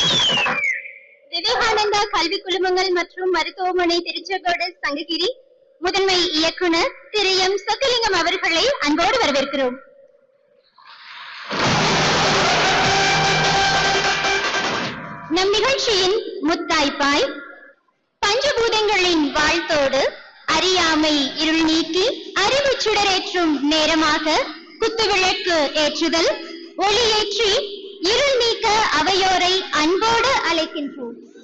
விவேகானந்தா கல்வி குழுமங்கள் மற்றும் மருத்துவமனை திருச்செங்கோடு சங்ககிரி முதன்மை இயக்குனர் திரு எம் சொக்கலிங்கம் அவர்களை அன்போடு வரவேற்கிறோம் நம் நிகழ்ச்சியின் முத்தாய்ப்பாய் பஞ்சபூதங்களின் வாழ்த்தோடு அறியாமை இருள் நீக்கி அறிவு சுடரேற்றும் நேரமாக குத்துவிளக்கு ஏற்றுதல் ஒளியேற்றி இருள் நீக்க அவையோரை அன்போடு அழைக்கின்றோம்